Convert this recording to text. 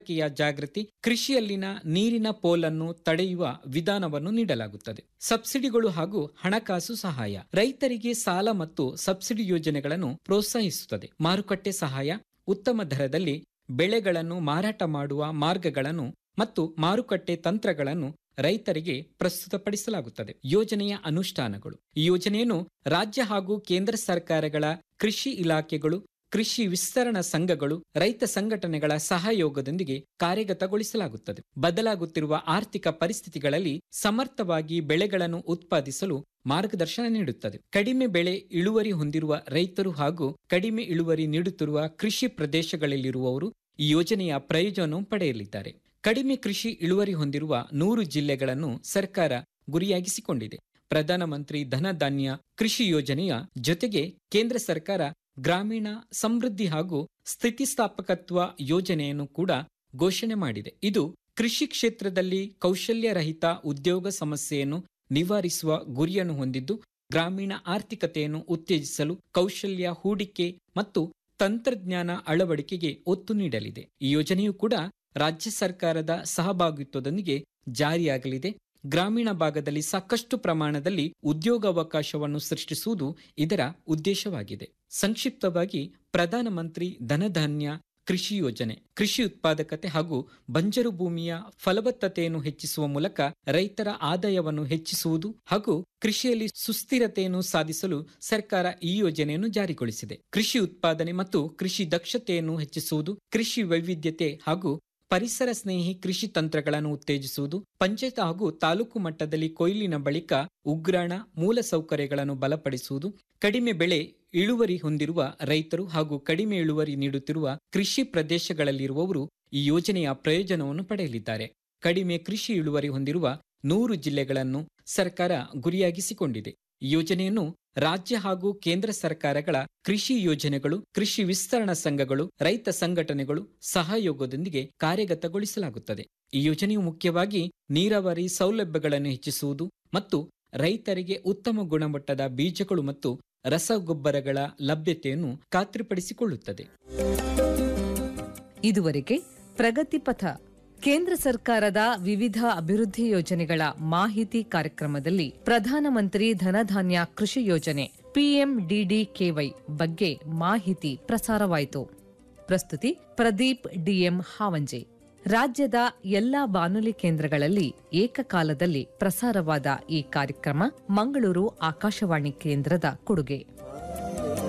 ಯ ಜಾಗೃತಿ ಕೃಷಿಯಲ್ಲಿನ ನೀರಿನ ಪೋಲನ್ನು ತಡೆಯುವ ವಿಧಾನವನ್ನು ನೀಡಲಾಗುತ್ತದೆ ಸಬ್ಸಿಡಿಗಳು ಹಾಗೂ ಹಣಕಾಸು ಸಹಾಯ ರೈತರಿಗೆ ಸಾಲ ಮತ್ತು ಸಬ್ಸಿಡಿ ಯೋಜನೆಗಳನ್ನು ಪ್ರೋತ್ಸಾಹಿಸುತ್ತದೆ ಮಾರುಕಟ್ಟೆ ಸಹಾಯ ಉತ್ತಮ ದರದಲ್ಲಿ ಬೆಳೆಗಳನ್ನು ಮಾರಾಟ ಮಾಡುವ ಮಾರ್ಗಗಳನ್ನು ಮತ್ತು ಮಾರುಕಟ್ಟೆ ತಂತ್ರಗಳನ್ನು ರೈತರಿಗೆ ಪ್ರಸ್ತುತಪಡಿಸಲಾಗುತ್ತದೆ ಯೋಜನೆಯ ಅನುಷ್ಠಾನಗಳು ಈ ಯೋಜನೆಯನ್ನು ರಾಜ್ಯ ಹಾಗೂ ಕೇಂದ್ರ ಸರ್ಕಾರಗಳ ಕೃಷಿ ಇಲಾಖೆಗಳು ಕೃಷಿ ವಿಸ್ತರಣಾ ಸಂಘಗಳು ರೈತ ಸಂಘಟನೆಗಳ ಸಹಯೋಗದೊಂದಿಗೆ ಕಾರ್ಯಗತಗೊಳಿಸಲಾಗುತ್ತದೆ ಬದಲಾಗುತ್ತಿರುವ ಆರ್ಥಿಕ ಪರಿಸ್ಥಿತಿಗಳಲ್ಲಿ ಸಮರ್ಥವಾಗಿ ಬೆಳೆಗಳನ್ನು ಉತ್ಪಾದಿಸಲು ಮಾರ್ಗದರ್ಶನ ನೀಡುತ್ತದೆ ಕಡಿಮೆ ಬೆಳೆ ಇಳುವರಿ ಹೊಂದಿರುವ ರೈತರು ಹಾಗೂ ಕಡಿಮೆ ಇಳುವರಿ ನೀಡುತ್ತಿರುವ ಕೃಷಿ ಪ್ರದೇಶಗಳಲ್ಲಿರುವವರು ಈ ಯೋಜನೆಯ ಪ್ರಯೋಜನವನ್ನು ಪಡೆಯಲಿದ್ದಾರೆ ಕಡಿಮೆ ಕೃಷಿ ಇಳುವರಿ ಹೊಂದಿರುವ ನೂರು ಜಿಲ್ಲೆಗಳನ್ನು ಸರ್ಕಾರ ಗುರಿಯಾಗಿಸಿಕೊಂಡಿದೆ ಪ್ರಧಾನಮಂತ್ರಿ ಧನಧಾನ್ಯ ಕೃಷಿ ಯೋಜನೆಯ ಜೊತೆಗೆ ಕೇಂದ್ರ ಸರ್ಕಾರ ಗ್ರಾಮೀಣ ಸಮೃದ್ಧಿ ಹಾಗೂ ಸ್ಥಿತಿಸ್ಥಾಪಕತ್ವ ಯೋಜನೆಯನ್ನು ಕೂಡ ಘೋಷಣೆ ಮಾಡಿದೆ ಇದು ಕೃಷಿ ಕ್ಷೇತ್ರದಲ್ಲಿ ಕೌಶಲ್ಯರಹಿತ ಉದ್ಯೋಗ ಸಮಸ್ಯೆಯನ್ನು ನಿವಾರಿಸುವ ಗುರಿಯನ್ನು ಹೊಂದಿದ್ದು ಗ್ರಾಮೀಣ ಆರ್ಥಿಕತೆಯನ್ನು ಉತ್ತೇಜಿಸಲು ಕೌಶಲ್ಯ ಹೂಡಿಕೆ ಮತ್ತು ತಂತ್ರಜ್ಞಾನ ಅಳವಡಿಕೆಗೆ ಒತ್ತು ನೀಡಲಿದೆ ಈ ಯೋಜನೆಯು ಕೂಡ ರಾಜ್ಯ ಸರ್ಕಾರದ ಸಹಭಾಗಿತ್ವದೊಂದಿಗೆ ಜಾರಿಯಾಗಲಿದೆ ಗ್ರಾಮೀಣ ಭಾಗದಲ್ಲಿ ಸಾಕಷ್ಟು ಪ್ರಮಾಣದಲ್ಲಿ ಉದ್ಯೋಗಾವಕಾಶವನ್ನು ಸೃಷ್ಟಿಸುವುದು ಇದರ ಉದ್ದೇಶವಾಗಿದೆ ಸಂಕ್ಷಿಪ್ತವಾಗಿ ಪ್ರಧಾನಮಂತ್ರಿ ಧನಧಾನ್ಯ ಕೃಷಿ ಯೋಜನೆ ಕೃಷಿ ಉತ್ಪಾದಕತೆ ಹಾಗೂ ಬಂಜರು ಭೂಮಿಯ ಫಲವತ್ತತೆಯನ್ನು ಹೆಚ್ಚಿಸುವ ಮೂಲಕ ರೈತರ ಆದಾಯವನ್ನು ಹೆಚ್ಚಿಸುವುದು ಹಾಗೂ ಕೃಷಿಯಲ್ಲಿ ಸುಸ್ಥಿರತೆಯನ್ನು ಸಾಧಿಸಲು ಸರ್ಕಾರ ಈ ಯೋಜನೆಯನ್ನು ಜಾರಿಗೊಳಿಸಿದೆ ಕೃಷಿ ಉತ್ಪಾದನೆ ಮತ್ತು ಕೃಷಿ ದಕ್ಷತೆಯನ್ನು ಹೆಚ್ಚಿಸುವುದು ಕೃಷಿ ವೈವಿಧ್ಯತೆ ಹಾಗೂ ಪರಿಸರ ಸ್ನೇಹಿ ಕೃಷಿ ತಂತ್ರಗಳನ್ನು ಉತ್ತೇಜಿಸುವುದು ಪಂಚಾಯತ್ ಹಾಗೂ ತಾಲೂಕು ಮಟ್ಟದಲ್ಲಿ ಕೊಯ್ಲಿನ ಬಳಿಕ ಉಗ್ರಾಣ ಮೂಲ ಸೌಕರ್ಯಗಳನ್ನು ಬಲಪಡಿಸುವುದು ಕಡಿಮೆ ಬೆಳೆ ಇಳುವರಿ ಹೊಂದಿರುವ ರೈತರು ಹಾಗೂ ಕಡಿಮೆ ಇಳುವರಿ ನೀಡುತ್ತಿರುವ ಕೃಷಿ ಪ್ರದೇಶಗಳಲ್ಲಿರುವವರು ಈ ಯೋಜನೆಯ ಪ್ರಯೋಜನವನ್ನು ಪಡೆಯಲಿದ್ದಾರೆ ಕಡಿಮೆ ಕೃಷಿ ಇಳುವರಿ ಹೊಂದಿರುವ ನೂರು ಜಿಲ್ಲೆಗಳನ್ನು ಸರ್ಕಾರ ಗುರಿಯಾಗಿಸಿಕೊಂಡಿದೆ ಈ ಯೋಜನೆಯನ್ನು ರಾಜ್ಯ ಹಾಗೂ ಕೇಂದ್ರ ಸರ್ಕಾರಗಳ ಕೃಷಿ ಯೋಜನೆಗಳು ಕೃಷಿ ವಿಸ್ತರಣಾ ಸಂಘಗಳು ರೈತ ಸಂಘಟನೆಗಳು ಸಹಯೋಗದೊಂದಿಗೆ ಕಾರ್ಯಗತಗೊಳಿಸಲಾಗುತ್ತದೆ ಈ ಯೋಜನೆಯು ಮುಖ್ಯವಾಗಿ ನೀರಾವರಿ ಸೌಲಭ್ಯಗಳನ್ನು ಹೆಚ್ಚಿಸುವುದು ಮತ್ತು ರೈತರಿಗೆ ಉತ್ತಮ ಗುಣಮಟ್ಟದ ಬೀಜಗಳು ಮತ್ತು ರಸಗೊಬ್ಬರಗಳ ಲಭ್ಯತೆಯನ್ನು ಖಾತ್ರಿಪಡಿಸಿಕೊಳ್ಳುತ್ತದೆ ಇದುವರೆಗೆ ಪ್ರಗತಿ ಪಥ ಕೇಂದ್ರ ಸರ್ಕಾರದ ವಿವಿಧ ಅಭಿವೃದ್ಧಿ ಯೋಜನೆಗಳ ಮಾಹಿತಿ ಕಾರ್ಯಕ್ರಮದಲ್ಲಿ ಪ್ರಧಾನಮಂತ್ರಿ ಧನಧಾನ್ಯ ಕೃಷಿ ಯೋಜನೆ ಪಿಎಂಡಿಡಿಕೆವೈ ಬಗ್ಗೆ ಮಾಹಿತಿ ಪ್ರಸಾರವಾಯಿತು ಪ್ರಸ್ತುತಿ ಪ್ರದೀಪ್ ಡಿಎಂ ಹಾವಂಜೆ ರಾಜ್ಯದ ಎಲ್ಲಾ ಬಾನುಲಿ ಕೇಂದ್ರಗಳಲ್ಲಿ ಏಕಕಾಲದಲ್ಲಿ ಪ್ರಸಾರವಾದ ಈ ಕಾರ್ಯಕ್ರಮ ಮಂಗಳೂರು ಆಕಾಶವಾಣಿ ಕೇಂದ್ರದ ಕೊಡುಗೆ